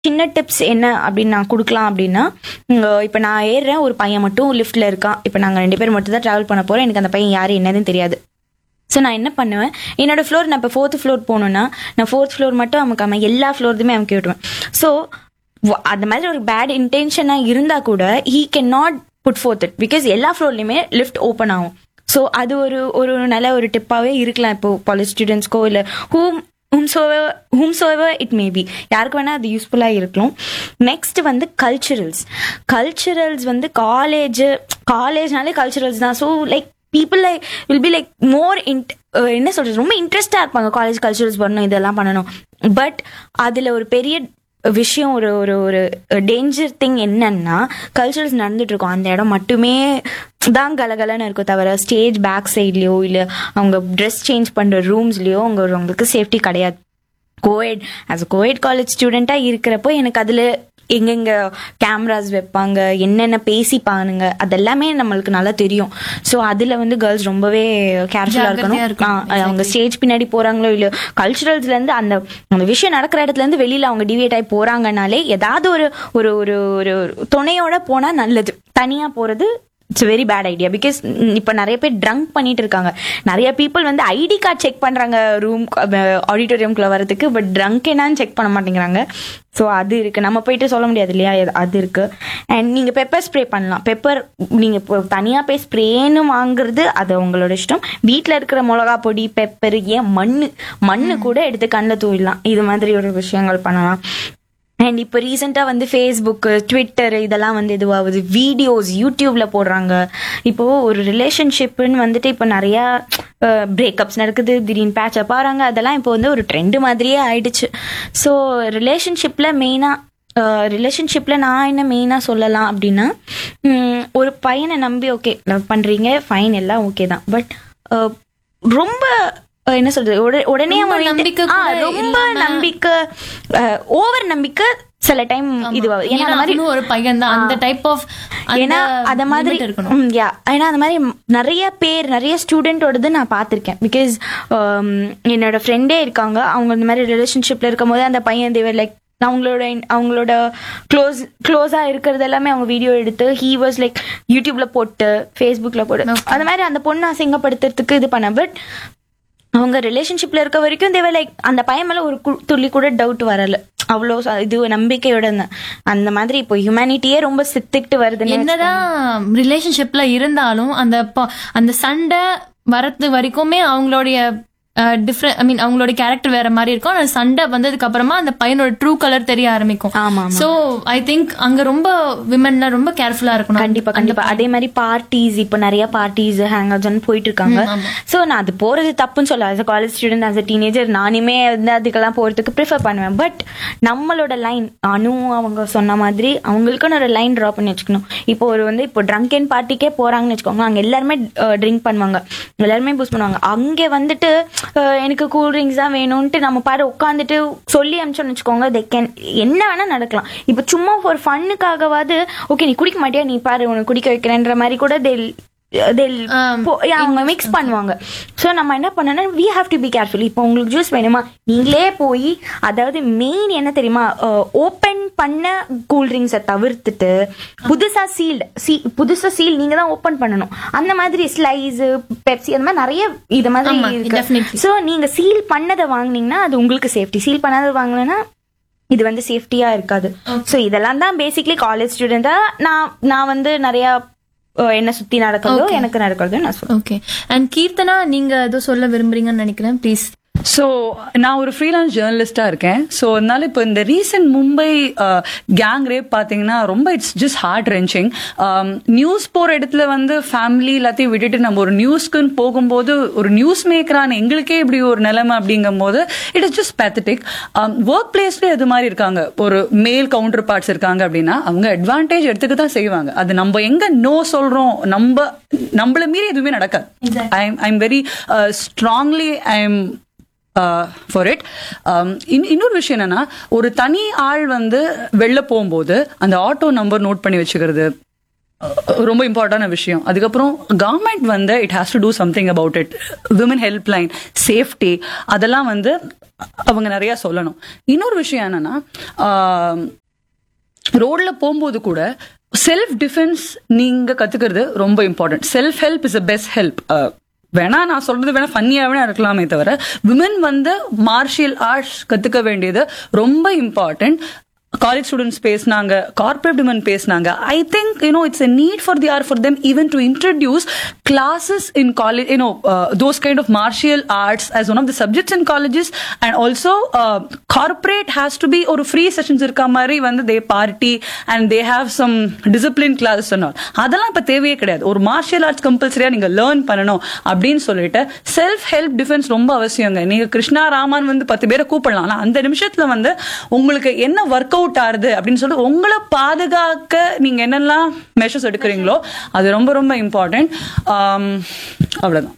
சின்ன டிப்ஸ் என்ன அப்படின்னு நான் கொடுக்கலாம் அப்படின்னா இப்போ நான் ஏறுறேன் ஒரு பையன் மட்டும் லிஃப்ட்ல இருக்கான் இப்போ நாங்கள் ரெண்டு பேர் மட்டும் தான் ட்ராவல் பண்ண போறோம் எனக்கு அந்த பையன் யாரு என்னதுன்னு தெரியாது ஸோ நான் என்ன பண்ணுவேன் என்னோட ஃப்ளோர் நான் இப்போ ஃபோர்த் ஃப்ளோர் போகணுன்னா நான் ஃபோர்த் ஃப்ளோர் மட்டும் அமுக்காம எல்லா ஃப்ளோர்துமே அமுக்கி விட்டுருவேன் ஸோ அந்த மாதிரி ஒரு பேட் இன்டென்ஷனாக இருந்தால் கூட he can not put forth it because எல்லா ஃப்ளோர்லையுமே லிஃப்ட் ஓப்பன் ஆகும் ஸோ அது ஒரு ஒரு நல்ல ஒரு டிப்பாகவே இருக்கலாம் இப்போ காலேஜ் ஸ்டூடெண்ட்ஸ்க்கோ இல்லை ஹூம் ஹூம்சோவர் ஹூம்சோவர் இட் மேபி யாருக்கு வேணால் அது யூஸ்ஃபுல்லாக இருக்கலாம் நெக்ஸ்ட் வந்து கல்ச்சுரல்ஸ் கல்ச்சுரல்ஸ் வந்து காலேஜ் காலேஜ்னாலே கல்ச்சுரல்ஸ் தான் so like people like will be like more இன்ட் என்ன சொல்றது ரொம்ப இன்ட்ரெஸ்டாக இருப்பாங்க காலேஜ் கல்ச்சுரல்ஸ் பண்ணணும் இதெல்லாம் பண்ணணும் பட் அதில் ஒரு பெரிய விஷயம் ஒரு ஒரு ஒரு டேஞ்சர் திங் என்னன்னா கல்ச்சுரல்ஸ் நடந்துட்டு இருக்கும் அந்த இடம் மட்டுமே தான் கலகலன்னு இருக்கும் தவிர ஸ்டேஜ் பேக் சைட்லயோ இல்லை அவங்க ட்ரெஸ் சேஞ்ச் பண்ற ரூம்ஸ்லயோ அவங்க அவங்களுக்கு சேஃப்டி கிடையாது coed as a coed college ஸ்டூடெண்ட்டாக இருக்கிறப்போ எனக்கு அதில் எங்கெங்க கேமராஸ் வைப்பாங்க என்னென்ன பேசிப்பானுங்க அதெல்லாமே நம்மளுக்கு நல்லா தெரியும் ஸோ அதில் வந்து கேர்ள்ஸ் ரொம்பவே கேர்ஃபுல்லாக ஜாக்கிரதையா இருக்கணும் இருக்கணும். ஆ, அவங்க ஸ்டேஜ் பின்னாடி போறாங்களோ இல்லையோ கல்ச்சுரல்ஸ்ல இருந்து அந்த அந்த விஷயம் நடக்கிற இடத்துல இருந்து வெளியில அவங்க டிவியேட் ஆகி போறாங்கனாலே ஏதாவது ஒரு ஒரு ஒரு ஒரு ஒரு துணையோட போனா நல்லது தனியா போறது it's very bad idea because இப்போ நிறைய பேர் ட்ரங்க் பண்ணிட்டு இருக்காங்க நிறைய பீப்புள் வந்து ஐடி கார்டு செக் பண்றாங்க ரூம் ஆடிட்டோரியம்குள்ள வரதுக்கு பட் ட்ரங்க் என்னன்னு செக் பண்ண மாட்டேங்கிறாங்க ஸோ அது இருக்கு நம்ம போயிட்டு சொல்ல முடியாது இல்லையா அது- அது இருக்கு அண்ட் நீங்க பெப்பர் ஸ்ப்ரே பண்ணலாம் பெப்பர் நீங்க இப்போ தனியா போய் ஸ்ப்ரேன்னு வாங்குறது அது உங்களோட இஷ்டம் வீட்ல இருக்கிற மிளகா பொடி பெப்பர் ஏன் மண்ணு மண்ணு கூட எடுத்து கண்ணில் தூவிடலாம் இது மாதிரி ஒரு விஷயங்கள் பண்ணலாம் அண்ட் இப்போ ரீசெண்டாக வந்து ஃபேஸ்புக்கு ட்விட்டர் இதெல்லாம் வந்து இதுவாகுது வீடியோஸ் யூடியூப்ல போடுறாங்க இப்போ ஒரு ரிலேஷன்ஷிப்னு வந்துட்டு இப்போ நிறையா பிரேக்கப்ஸ் நடக்குது திடீர்னு பேட்சப் ஆகிறாங்க அதெல்லாம் இப்போ வந்து ஒரு ட்ரெண்டு மாதிரியே ஆயிடுச்சு ஸோ ரிலேஷன்ஷிப்பில் மெயினாக ரிலேஷன்ஷிப்பில் நான் என்ன மெயினாக சொல்லலாம் அப்படின்னா உம், ஒரு பையனை நம்பி ஓகே லவ் பண்ணுறீங்க ஃபைன் எல்லாம் ஓகே தான் பட் ரொம்ப அஹ், என்ன சொல்றது உட- உடனே ரொம்ப அவன் நம்பிக்கை ஆ, கூட ரொம்ப இல்லாம- நம்பிக்கை ஓவர் நம்பிக்கை சில டைம் இதுவாகுது ஏன்னா அந்த மாதிரி ஒரு பையன் தான் அந்த டைப் ஆஃப் ஏன்னா அத மாதிரி இருக்கணும் ம், yeah. ஏன்னா அந்த மாதிரி நிறைய பேர் நிறைய ஸ்டூடெண்டோடது நான் பார்த்திருக்கேன் பிகாஸ் என்னோட ஃப்ரெண்டே இருக்காங்க அவங்க இந்த மாதிரி ரிலேஷன்ஷிப்ல இருக்கும் போது அந்த பையன் தேவர் லைக் அவங்களோட அவங்களோட க்ளோஸ் க்ளோஸா இருக்கிறது எல்லாமே அவங்க வீடியோ எடுத்து ஹீ வாஸ் லைக் யூடியூப்ல போட்டு ஃபேஸ்புக்ல போட்டு அந்த மாதிரி அந்த பொண்ணை அசிங்கப்படுத்துறதுக்கு இது பண்ண பட் அவங்க ரிலேஷன்ஷிப்ல இருக்க வரைக்கும் தேவை லைக் அந்த பையன் மேல ஒரு கு- துளி கூட டவுட் வரல அவ்வளோ ச- இது நம்பிக்கையோட இருந்தேன் அந்த மாதிரி இப்போ ஹியூமனிட்டியே ரொம்ப சித்துக்கிட்டு வருதுன்னு என்னதான் ரிலேஷன்ஷிப்ல இருந்தாலும் அந்த ப- அந்த சண்டை வரது வரைக்குமே அவங்களுடைய டிஃப்ரெண்ட் ஐ மீன் அவங்களோட கேரக்டர் வேற மாதிரி இருக்கும் அந்த சண்டை வந்ததுக்கு அப்புறமா அந்த பையனோட ட்ரூ கலர் தெரிய ஆரம்பிக்கும் ஆமா, ஆமா. சோ ஐ திங்க் அங்க ரொம்ப விமன்ல ரொம்ப கேர்ஃபுல்லா இருக்கணும் கண்டிப்பா கண்டிப்பா அதே மாதிரி பார்ட்டிஸ் இப்போ நிறைய பார்ட்டிஸ் ஹேங் அவுட்ஸ் போயிட்டு இருக்காங்க சோ நான் அது போறது தப்புன்னு சொல்ல as a college student as a teenager நானுமே வந்து அதுக்கெல்லாம் போறதுக்கு ப்ரிஃபர் பண்ணுவேன் பட் நம்மளோட லைன் அனு அவங்க சொன்ன மாதிரி அவங்களுக்குன்னு ஒரு லைன் ட்ரா பண்ணி வச்சுக்கணும் இப்போ ஒரு வந்து இப்போ ட்ரங்க் அண்ட் பார்ட்டிக்கே போறாங்கன்னு வச்சுக்கோங்க அங்க எல்லாருமே ட்ரிங்க் பண்ணுவாங்க எல்லாருமே பூஸ் பண்ணுவாங்க அங்கே வந்துட்டு அஹ், எனக்கு கூல் ட்ரிங்க்ஸ் தான் வேணும்ட்டு நம்ம பாரு உட்காந்துட்டு சொல்லி அனுப்பிச்சோம்னு வச்சுக்கோங்க they can என்ன வேணா நடக்கலாம் இப்போ சும்மா ஒரு ஃபன்னுக்காகவாது ஓகே நீ குடிக்க மாட்டியா நீ பாரு உனக்கு குடிக்க வைக்கிறேன்ற மாதிரி கூட they'll they'll Um, போ- yeah, அவங்க மிக்ஸ் பண்ணுவாங்க ஸோ நம்ம என்ன பண்ணனா we have to be careful இப்போ உங்களுக்கு ஜூஸ் வேணுமா நீங்களே போய் அதாவது மெயின் என்ன தெரியுமா ஓப்பன் பண்ண கூல் ட்ரிங்க்ஸை தவிர்த்துட்டு புதுசா சீல்டு சீ புதுசா சீல் நீங்க தான் ஓப்பன் பண்ணணும் அந்த மாதிரி ஸ்லைஸ் பெப்சி அந்த மாதிரி நிறைய இது ஆமா, மாதிரி இருக்கு definitely. ஸோ நீங்க சீல் பண்ணதை வாங்குனீங்கன்னா அது உங்களுக்கு சேஃப்டி சீல் பண்ணாத வாங்கினா இது வந்து சேஃப்டியா இருக்காது ஸோ இதெல்லாம் தான் பேசிக்லி காலேஜ் ஸ்டூடெண்டா நான் நான் வந்து நிறைய அஹ், என்ன சுத்தி நடக்கிறதோ எனக்கு நடக்கிறதோ நான் சொல்றேன் ஓகே அண்ட் கீர்த்தனா நீங்க ஏதோ சொல்ல விரும்புறீங்கன்னு நினைக்கிறேன் ப்ளீஸ் ஸோ நான் ஒரு ஃப்ரீலான்ஸ் ஜேர்னலிஸ்டாக இருக்கேன் ஸோ அதனால இப்போ இந்த ரீசன்ட் மும்பை கேங் ரேப் பார்த்தீங்கன்னா ரொம்ப it's just heart wrenching news போகிற இடத்துல வந்து ஃபேமிலி எல்லாத்தையும் விட்டுட்டு நம்ம ஒரு நியூஸ்க்குன்னு போகும்போது ஒரு நியூஸ் மேக்கரான எங்களுக்கே இப்படி ஒரு நிலைமை அப்படிங்கும் போது it is just pathetic work பிளேஸ்ல இது மாதிரி இருக்காங்க ஒரு மேல் கவுண்டர் பார்ட்ஸ் இருக்காங்க அப்படின்னா அவங்க அட்வான்டேஜ் எடுத்துக்க தான் செய்வாங்க அது நம்ம எங்க நோ சொல்றோம் நம்ம நம்மள மீறி எதுவுமே நடக்காது I I'm very strongly I am for it இன்னொரு விஷயம் என்னன்னா ஒரு தனி ஆள் வந்து வெளில போகும்போது அந்த ஆட்டோ நம்பர் நோட் பண்ணி வச்சுக்கிறது ரொம்ப இம்பார்ட்டான விஷயம் அதுக்கப்புறம் கவர்மெண்ட் வந்து it has to do something about it women helpline safety அதெல்லாம் வந்து அவங்க நிறைய சொல்லணும் இன்னொரு விஷயம் என்னன்னா ரோட்ல போகும்போது கூட செல்ஃப் டிஃபென்ஸ் நீங்க கத்துக்கிறது ரொம்ப important self help is a best help வேணா நான் சொல்றது வேணா ஃபன்னியா வேணா இருக்கலாமே தவிர விமன் வந்து மார்ஷியல் ஆர்ட்ஸ் கத்துக்க வேண்டியது ரொம்ப இம்பார்ட்டன்ட் காலேஜ் ஸ்டூடெண்ட்ஸ் பேசினாங்க கார்பரேட் விமன் பேசினாங்க I think you know it's a need for the are for them even to introduce classes in college you know uh, those kind of martial arts as one of the subjects in colleges and also uh, corporate has to be ஒரு free sessions இருக்க மாதிரி வந்து they party and they have some discipline classes and all அதெல்லாம் இப்ப தேவையே கிடையாது ஒரு martial arts கம்பல்சரியா நீங்க லேர்ன் பண்ணணும் அப்படின்னு சொல்லிட்டு செல்ஃப் ஹெல்ப் டிஃபென்ஸ் ரொம்ப அவசியங்க நீங்க கிருஷ்ணா ராமன் வந்து பத்து பேரை கூப்பிடலாம் ஆனா அந்த நிமிஷத்துல வந்து உங்களுக்கு என்ன ஒர்க் அவுட் ஆகுது அப்படின்னு சொல்லிட்டு உங்களை பாதுகாக்க நீங்க என்னெல்லாம் மெஷர்ஸ் எடுக்கிறீங்களோ அது ரொம்ப ரொம்ப இம்பார்ட்டன்ட் அவ்வளவுதான்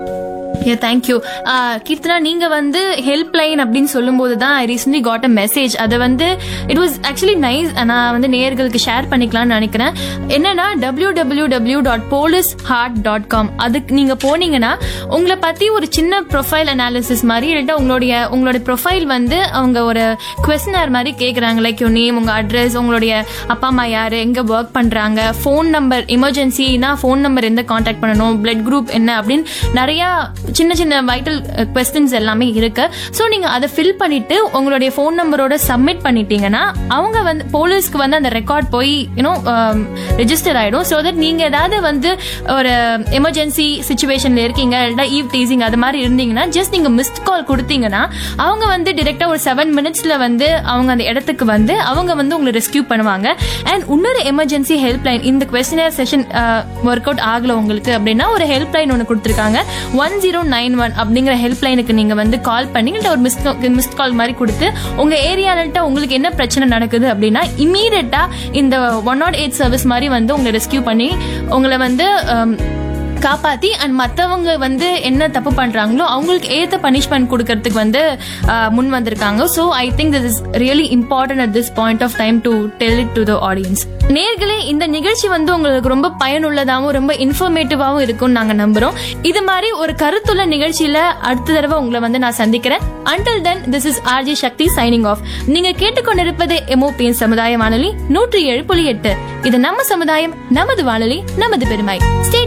ஏ தேங்க்யூ கீர்த்தனா நீங்க வந்து ஹெல்ப் லைன் அப்படின்னு சொல்லும்போது தான் I recently got a message அதை வந்து இட் வாஸ் ஆக்சுவலி நைஸ் நான் வந்து நேயர்களுக்கு ஷேர் பண்ணிக்கலாம்னு நினைக்கிறேன் என்னன்னா W W W dot police heart dot com அதுக்கு நீங்க போனீங்கன்னா உங்களை பத்தி ஒரு சின்ன ப்ரொஃபைல் அனாலிசிஸ் மாதிரி இல்லாட்டா உங்களுடைய உங்களுடைய ப்ரொஃபைல் வந்து அவங்க ஒரு கொஸ்டினர் மாதிரி கேட்குறாங்க லைக் யூ நேம் உங்க அட்ரஸ் உங்களுடைய அப்பா அம்மா யாரு எங்க ஒர்க் பண்றாங்க ஃபோன் நம்பர் எமர்ஜென்சினா ஃபோன் நம்பர் எந்த காண்டாக்ட் பண்ணணும் பிளட் குரூப் என்ன அப்படின்னு நிறைய சின்ன சின்ன வைட்டல் கொஸ்டின்ஸ் எல்லாமே இருக்கு ஸோ நீங்க அதை ஃபில் பண்ணிட்டு உங்களுடைய ஃபோன் நம்பரோட சப்மிட் பண்ணிட்டீங்கன்னா அவங்க வந்து போலீஸ்க்கு வந்து அந்த ரெக்கார்ட் போய் யூனோ ரெஜிஸ்டர் ஆயிடும் ஸோ தட் நீங்க ஏதாவது வந்து ஒரு எமர்ஜென்சி சுச்சுவேஷன்ல இருக்கீங்க இல்லைன்னா ஈவ் டீசிங் அது மாதிரி இருந்தீங்கன்னா ஜஸ்ட் நீங்க மிஸ்ட் கால் கொடுத்தீங்கன்னா அவங்க வந்து டிரெக்டா ஒரு செவன் மினிட்ஸ்ல வந்து அவங்க அந்த இடத்துக்கு வந்து அவங்க வந்து உங்களை ரெஸ்கியூ பண்ணுவாங்க அண்ட் இன்னொரு எமர்ஜென்சி ஹெல்ப் லைன் இந்த கொஸ்டினர் செஷன் ஒர்க் அவுட் ஆகல உங்களுக்கு அப்படின்னா ஒரு ஹெல்ப் லைன் ஒன்று கொடுத்துருக்காங்க ஒன் ஜீரோ நைன் ஒன் அப்படிங்கிற ஹெல்ப் லைனுக்கு நீங்க வந்து கால் பண்ணி இல்ல ஒரு மிஸ் மிஸ்ட் கால் மாதிரி கொடுத்து உங்க ஏரியாலட்ட உங்களுக்கு என்ன பிரச்சனை நடக்குது அப்படின்னா இமீடியட்டா இந்த ஒன் நாட் எயிட் சர்வீஸ் மாதிரி வந்து உங்களை ரெஸ்கியூ பண்ணி உங்களை வந்து um, காப்பாத்தி அண்ட் மத்தவங்க வந்து என்ன தப்பு பண்றாங்களோ அவங்களுக்கு ஏத்த பனிஷ்மெண்ட் கொடுக்கறதுக்கு வந்து ஆஹ், முன் வந்திருக்காங்க so I think this is really important at this point of time to tell it to the audience நேர்களே இந்த நிகழ்ச்சி வந்து உங்களுக்கு ரொம்ப பயனுள்ளதாகவும் ரொம்ப இன்ஃபர்மேட்டிவாகவும் இருக்கும்னு நாங்க நம்புறோம் இது மாதிரி ஒரு கருத்துள்ள நிகழ்ச்சியில அடுத்த தடவை உங்களை வந்து நான் சந்திக்கிறேன் until then this is RJ Sakthi signing off நீங்க கேட்டுக்கொண்டிருப்பது எம்ஓபிஎன் சமுதாய வானொலி நூற்றி ஏழு புள்ளி எட்டு இது நம்ம சமுதாயம் நமது வானொலி நமது பெருமை Stay